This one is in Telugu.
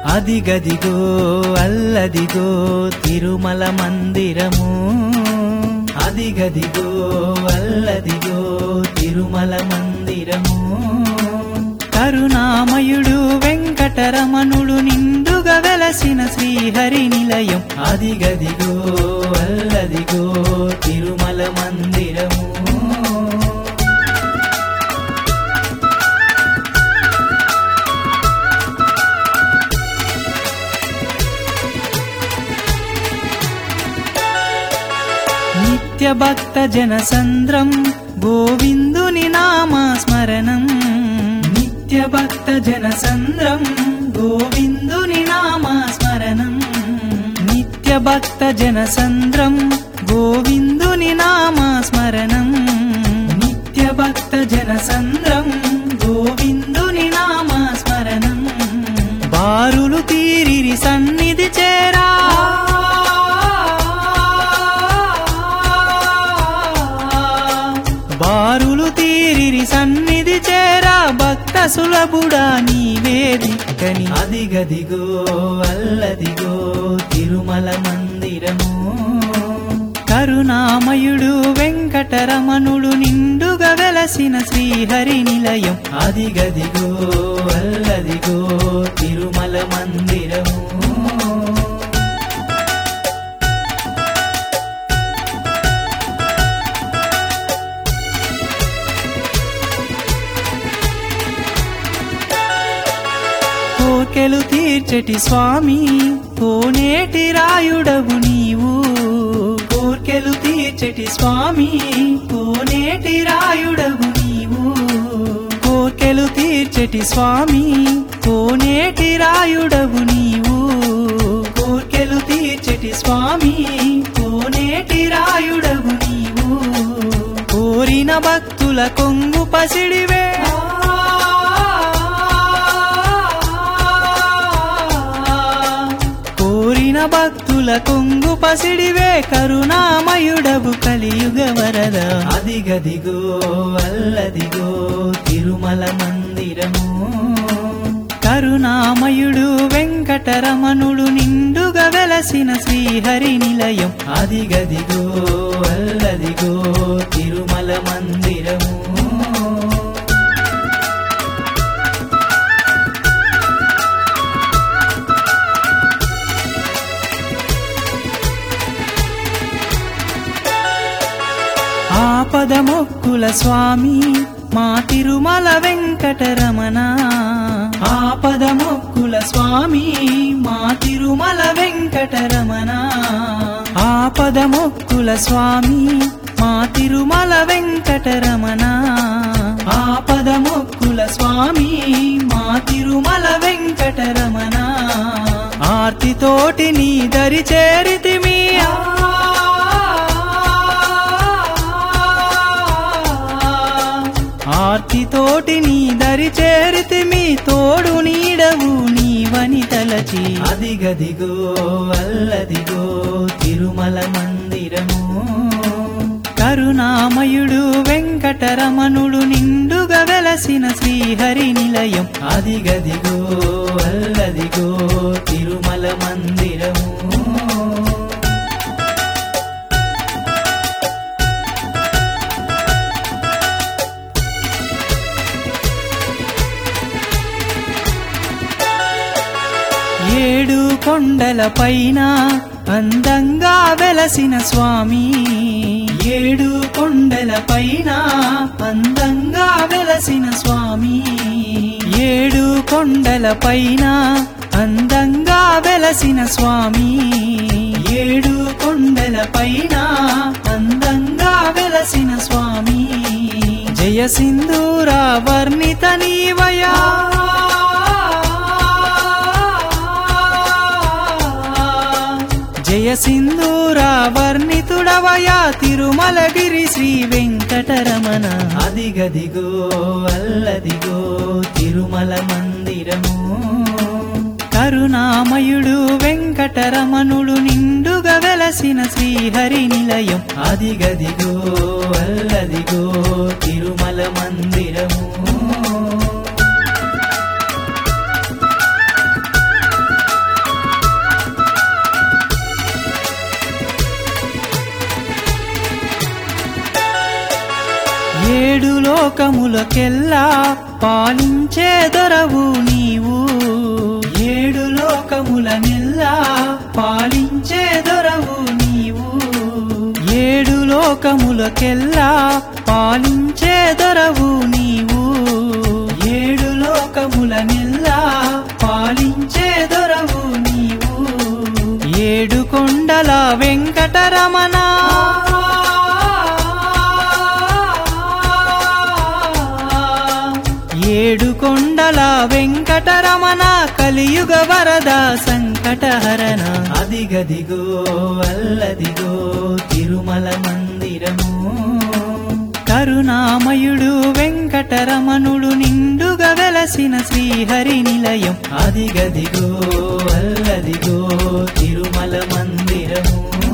అదిగదిగో అల్లదిగో తిరుమల మందిరము అదిగదిగో అల్లదిగో తిరుమల మందిరము కరుణామయుడు వెంకటరమణుడు నిండుగా వెలసిన శ్రీహరి నిలయం అదిగదిగో అల్లదిగో తిరుమల మందిరము నిత్య భక్త జన సంద్రం గోవిందుని నామ స్మరణం నిత్య భక్త జన సంద్రం గోవిందుని నామ స్మరణం నిత్య భక్త జన సంద్రం గోవిందుని నామ స్మరణం నిత్య భక్త జన సంద్రం గోవిందుని నామ స్మరణం బారులు తీరిరి సన్నిధి చేరా బారులు తీరిరి సన్నిధి చేరా భక్త సులభుడా నీవేది కని అదిగదిగో అల్లదిగో తిరుమల మందిరము కరుణామయుడు వెంకటరమణుడు నిండుగా వెలసిన శ్రీహరి నిలయం అదిగదిగో అల్లదిగో తిరుమల మందిరము కోకెలు తీర్చటి స్వామి కోనేటి రాయుడవు నీవు కోర్కెలు తీర్చటి స్వామి కోనేటి రాయుడవు నీవు కోర్కెలు తీర్చటి స్వామి కోనేటి రాయుడవు నీవు కోర్కెలు తీర్చటి స్వామి కోనేటి రాయుడవు నీవు కోరిన భక్తుల కొంగు పసిడివే కోరిన భక్తుల కొంగు పసిడివే కరుణామయుడవు కలియుగ వరద అదిగదిగో అల్లదిగో తిరుమల మందిరము కరుణామయుడు వెంకటరమణుడు నిండుగా వెలసిన శ్రీహరి నిలయం అదిగదిగో అల్లదిగో తిరుమల మందిరము ఆపద మొక్కుల స్వామి మా తిరుమల వెంకటరమణ ఆపద మొక్కుల స్వామి మా తిరుమల వెంకటరమణ ఆపద మొక్కుల స్వామి మా తిరుమల వెంకటరమణ ఆపద మొక్కుల స్వామి మా తిరుమల వెంకటరమణ ఆర్తితోటి నీ దరి చేరితిమి ఆర్తితోటి నీ దరి చేరితిమి తోడు నీడవు నీవని తలచి అదిగదిగో అల్లదిగో తిరుమల మందిరము కరుణామయుడు వెంకటరమణుడు నిండుగా వెలసిన శ్రీహరి నిలయం అదిగదిగో అల్లదిగో తిరుమల మందిరము ఏడు కొండల పైన అందంగా వెలసిన స్వామి ఏడు కొండల పైన అందంగా వెలసిన స్వామి ఏడు కొండల పైన అందంగా వెలసిన స్వామి ఏడు కొండల పైన అందంగా వెలసిన స్వామి జయ సింధూర వర్ణిత నీవయా జయ సింధూర వర్ణితుడవయా తిరుమలగిరి శ్రీ వెంకటరమణ అదిగదిగో అల్లదిగో తిరుమల మందిరము కరుణామయుడు వెంకటరమణుడు నిండుగా వెలసిన శ్రీహరి నిలయం అదిగదిగో అల్లదిగో తిరుమల మందిరము ఏడు లోకములకెల్లా పాలించే దొరవు నీవు ఏడు లోకములనెల్లా పాలించే దొరవు నీవు ఏడు లోకములకెల్లా పాలించే దొరవు నీవు ఏడు లోకములనెల్లా పాలించే దొరవు నీవు ఏడు కొండల వెంకటరమణ ఏడు కొండల వెంకటరమణ కలియుగ వరద సంకటహరణ అదిగదిగో అల్లదిగో తిరుమల మందిరము కరుణామయుడు వెంకటరమణుడు నిండుగా వెలసిన శ్రీహరి నిలయం అదిగదిగో అల్లదిగో తిరుమల మందిరము